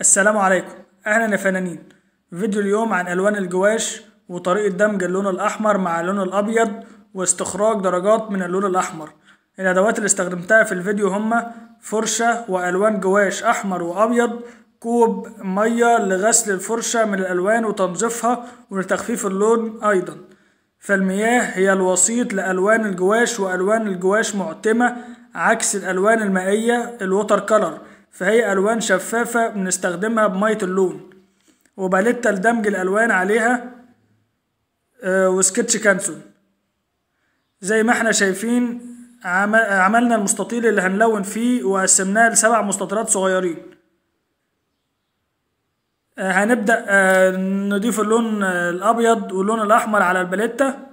السلام عليكم اهلا يا فنانين فيديو اليوم عن الوان الجواش وطريقة دمج اللون الاحمر مع اللون الابيض واستخراج درجات من اللون الاحمر الادوات اللي استخدمتها في الفيديو هما فرشة والوان جواش احمر وابيض كوب مية لغسل الفرشة من الالوان وتنظيفها ولتخفيف اللون ايضا فالمياه هي الوسيط لألوان الجواش وألوان الجواش معتمة عكس الألوان المائية الوتر كلر فهي ألوان شفافة بنستخدمها بمية اللون وباليتا لدمج الألوان عليها آه، وسكتش كانسون زي ما احنا شايفين عم- عملنا المستطيل اللي هنلون فيه وقسمناه لسبع مستطيلات صغيرين آه، هنبدأ آه، نضيف اللون آه، الأبيض واللون الأحمر على الباليتا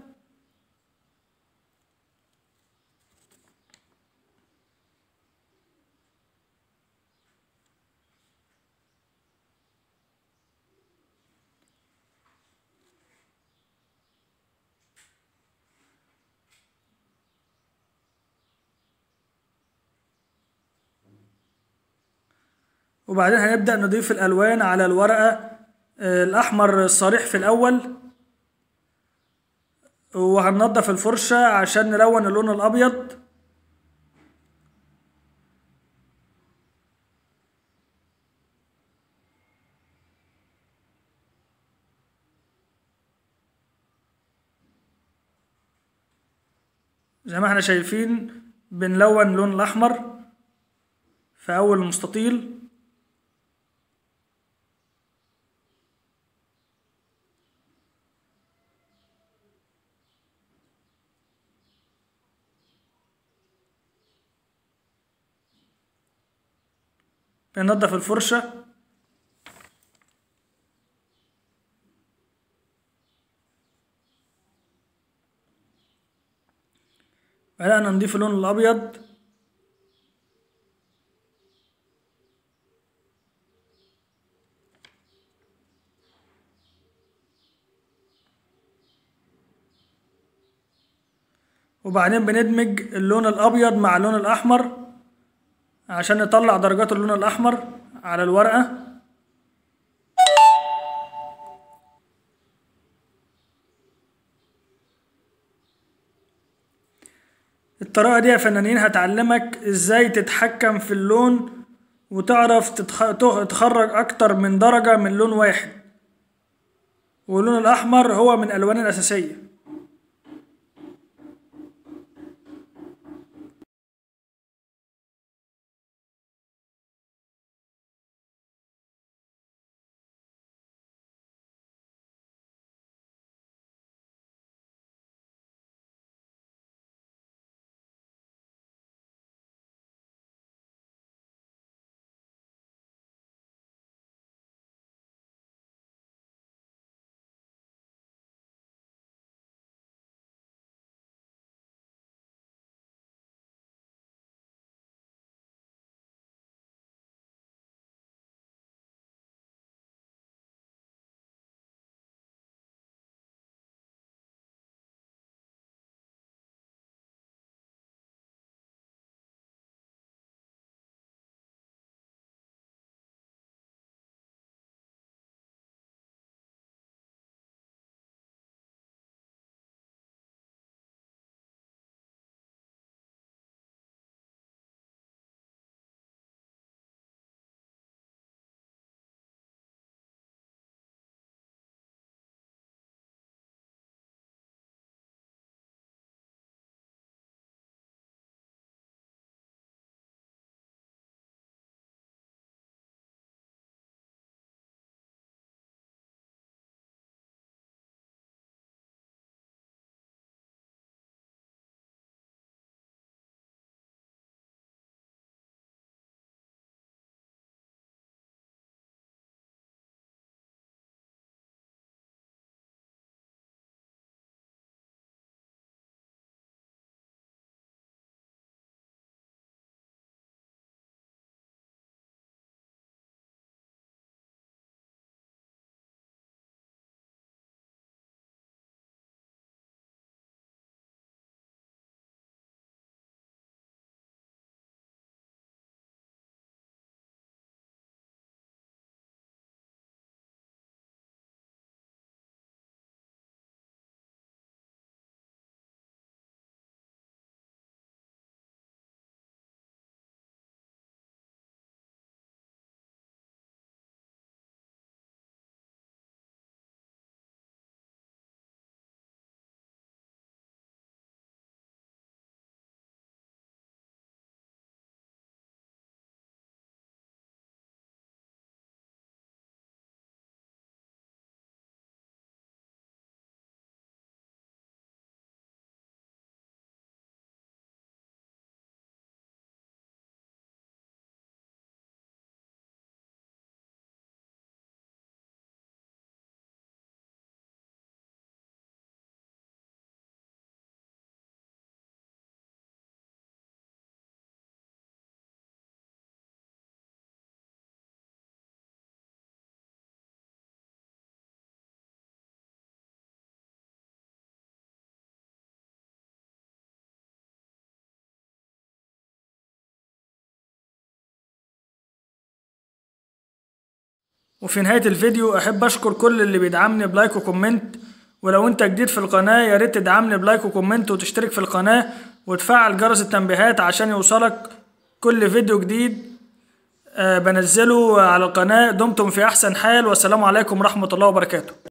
وبعدين هنبدأ نضيف الألوان على الورقة آه، الأحمر الصريح في الأول وهننضف الفرشة عشان نلون اللون الأبيض زي ما احنا شايفين بنلون اللون الأحمر في أول المستطيل بننضف الفرشة بدأنا نضيف اللون الأبيض وبعدين بندمج اللون الأبيض مع اللون الأحمر عشان نطلع درجات اللون الأحمر على الورقة الطريقة دي يا فنانين هتعلمك ازاي تتحكم في اللون وتعرف تتخ... تخ- تخرج أكتر من درجة من لون واحد واللون الأحمر هو من الألوان الأساسية وفي نهاية الفيديو أحب أشكر كل اللي بيدعمني بلايك وكومنت ولو أنت جديد في القناة ياريت تدعمني بلايك وكومنت وتشترك في القناة وتفعل جرس التنبيهات عشان يوصلك كل فيديو جديد آه، بنزله على القناة دمتم في أحسن حال والسلام عليكم ورحمة الله وبركاته